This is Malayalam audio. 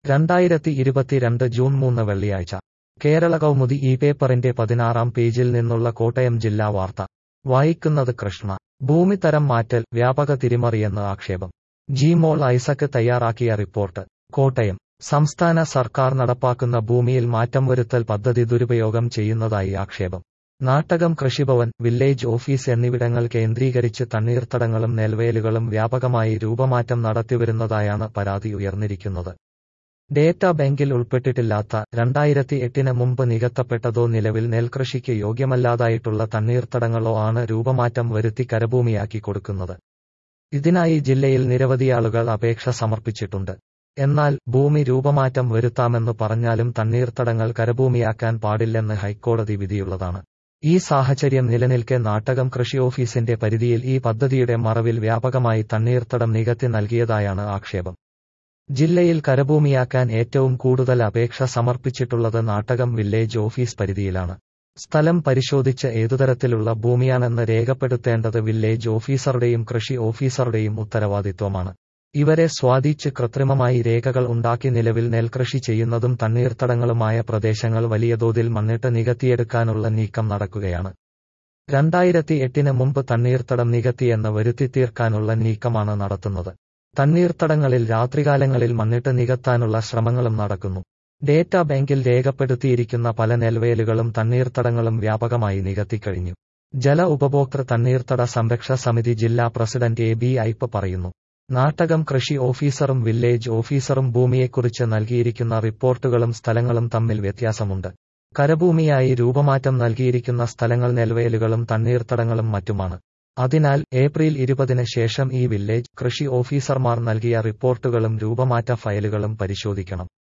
രണ്ടായിരത്തി ഇരുപത്തിരണ്ട് ജൂൺ മൂന്ന് വെള്ളിയാഴ്ച കേരള കൗമുദി ഈ പേപ്പറിന്റെ പതിനാറാം പേജിൽ നിന്നുള്ള കോട്ടയം ജില്ലാ വാർത്ത വായിക്കുന്നത് കൃഷ്ണ ഭൂമിതരം മാറ്റൽ വ്യാപക തിരിമറിയെന്ന് ആക്ഷേപം ജി മോൾ ഐസക് തയ്യാറാക്കിയ റിപ്പോർട്ട് കോട്ടയം സംസ്ഥാന സർക്കാർ നടപ്പാക്കുന്ന ഭൂമിയിൽ മാറ്റം വരുത്തൽ പദ്ധതി ദുരുപയോഗം ചെയ്യുന്നതായി ആക്ഷേപം നാട്ടകം കൃഷിഭവൻ വില്ലേജ് ഓഫീസ് എന്നിവിടങ്ങൾ കേന്ദ്രീകരിച്ച് തണ്ണീർത്തടങ്ങളും നെൽവേലുകളും വ്യാപകമായി രൂപമാറ്റം നടത്തിവരുന്നതായാണ് പരാതി ഉയർന്നിരിക്കുന്നത് ഡേറ്റാ ബാങ്കിൽ ഉൾപ്പെട്ടിട്ടില്ലാത്ത രണ്ടായിരത്തി എട്ടിന് മുമ്പ് നികത്തപ്പെട്ടതോ നിലവിൽ നെൽകൃഷിക്ക് യോഗ്യമല്ലാതായിട്ടുള്ള തണ്ണീർത്തടങ്ങളോ ആണ് രൂപമാറ്റം വരുത്തി കരഭൂമിയാക്കി കൊടുക്കുന്നത് ഇതിനായി ജില്ലയിൽ നിരവധിയാളുകൾ അപേക്ഷ സമർപ്പിച്ചിട്ടുണ്ട് എന്നാൽ ഭൂമി രൂപമാറ്റം വരുത്താമെന്ന് പറഞ്ഞാലും തണ്ണീർത്തടങ്ങൾ കരഭൂമിയാക്കാൻ പാടില്ലെന്ന് ഹൈക്കോടതി വിധിയുള്ളതാണ് ഈ സാഹചര്യം നിലനിൽക്കെ നാട്ടകം കൃഷി ഓഫീസിന്റെ പരിധിയിൽ ഈ പദ്ധതിയുടെ മറവിൽ വ്യാപകമായി തണ്ണീർത്തടം നികത്തി നൽകിയതായാണ് ആക്ഷേപം ജില്ലയിൽ കരഭൂമിയാക്കാൻ ഏറ്റവും കൂടുതൽ അപേക്ഷ സമർപ്പിച്ചിട്ടുള്ളത് നാട്ടകം വില്ലേജ് ഓഫീസ് പരിധിയിലാണ് സ്ഥലം പരിശോധിച്ച് ഏതുതരത്തിലുള്ള ഭൂമിയാണെന്ന് രേഖപ്പെടുത്തേണ്ടത് വില്ലേജ് ഓഫീസറുടെയും കൃഷി ഓഫീസറുടെയും ഉത്തരവാദിത്വമാണ് ഇവരെ സ്വാധീച്ച് കൃത്രിമമായി രേഖകൾ ഉണ്ടാക്കി നിലവിൽ നെൽകൃഷി ചെയ്യുന്നതും തണ്ണീർത്തടങ്ങളുമായ പ്രദേശങ്ങൾ വലിയ തോതിൽ മണ്ണിട്ട് നികത്തിയെടുക്കാനുള്ള നീക്കം നടക്കുകയാണ് രണ്ടായിരത്തി എട്ടിന് മുമ്പ് തണ്ണീർത്തടം നികത്തിയെന്ന് വരുത്തിത്തീർക്കാനുള്ള നീക്കമാണ് നടത്തുന്നത് തണ്ണീർത്തടങ്ങളിൽ രാത്രികാലങ്ങളിൽ മണ്ണിട്ട് നികത്താനുള്ള ശ്രമങ്ങളും നടക്കുന്നു ഡേറ്റാ ബാങ്കിൽ രേഖപ്പെടുത്തിയിരിക്കുന്ന പല നെൽവേലുകളും തണ്ണീർത്തടങ്ങളും വ്യാപകമായി നികത്തിക്കഴിഞ്ഞു ജല ഉപഭോക്തൃ തണ്ണീർത്തട സംരക്ഷ സമിതി ജില്ലാ പ്രസിഡന്റ് എ ബി ഐപ്പ് പറയുന്നു നാട്ടകം കൃഷി ഓഫീസറും വില്ലേജ് ഓഫീസറും ഭൂമിയെക്കുറിച്ച് നൽകിയിരിക്കുന്ന റിപ്പോർട്ടുകളും സ്ഥലങ്ങളും തമ്മിൽ വ്യത്യാസമുണ്ട് കരഭൂമിയായി രൂപമാറ്റം നൽകിയിരിക്കുന്ന സ്ഥലങ്ങൾ നെൽവേലുകളും തണ്ണീർത്തടങ്ങളും മറ്റുമാണ് അതിനാൽ ഏപ്രിൽ ഇരുപതിന് ശേഷം ഈ വില്ലേജ് കൃഷി ഓഫീസർമാർ നൽകിയ റിപ്പോർട്ടുകളും രൂപമാറ്റ ഫയലുകളും പരിശോധിക്കണം